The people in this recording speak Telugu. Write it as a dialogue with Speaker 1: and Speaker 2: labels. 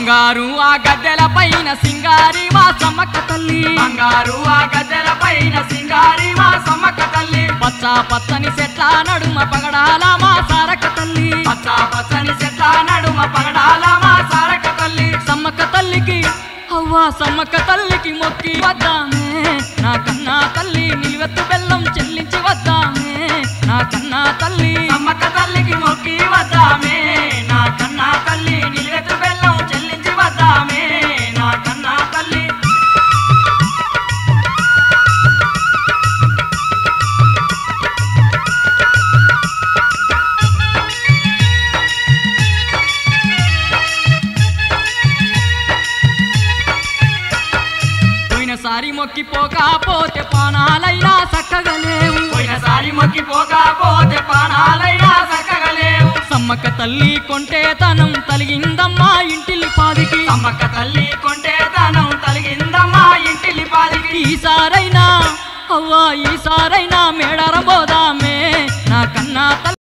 Speaker 1: బంగారు ఆ గద్దెల పైన సింగారి మా సమ్మక్క తల్లి
Speaker 2: బంగారు ఆ గద్దెల పైన సింగారి మా సమ్మక్క తల్లి
Speaker 1: పచ్చ పచ్చని చెట్ల నడుమ పగడాల మా సారక్క తల్లి
Speaker 2: పచ్చ పచ్చని చెట్ల నడుమ పగడాల మా సారక్క తల్లి
Speaker 1: సమ్మక్క తల్లికి అవ్వా సమ్మక్క తల్లికి మొక్కి వద్దామే నా కన్నా తల్లి నిలువెత్తు బెల్లం చెల్లించి వద్దామే నా కన్నా తల్లి
Speaker 2: సమ్మక్క తల్లికి మొక్కి వద్దామే నా కన్నా తల్లి నిలువెత్తు బెల్లం చెల్లించి వద్దామే నా కన్నా తల్లి
Speaker 1: పోయినసారి మొక్కి పోకపోతే పానాలైనా చక్కగా లేవు
Speaker 2: పోయినసారి మొక్కి పోకపోతే ప్రాణాలైనా చక్కగా లేవు
Speaker 1: సమ్మక్క తల్లి కొంటే తనం తలిగిందమ్మా ఇంటిల్లి పాదికి
Speaker 2: సమ్మక్క తల్లి కొంటే తనం తలిగిందమ్మా ఇంటిలి పాదికి
Speaker 1: ఈసారైనా అవ్వా ఈసారైనా మేడారం పోదామే నా కన్నా తల్లి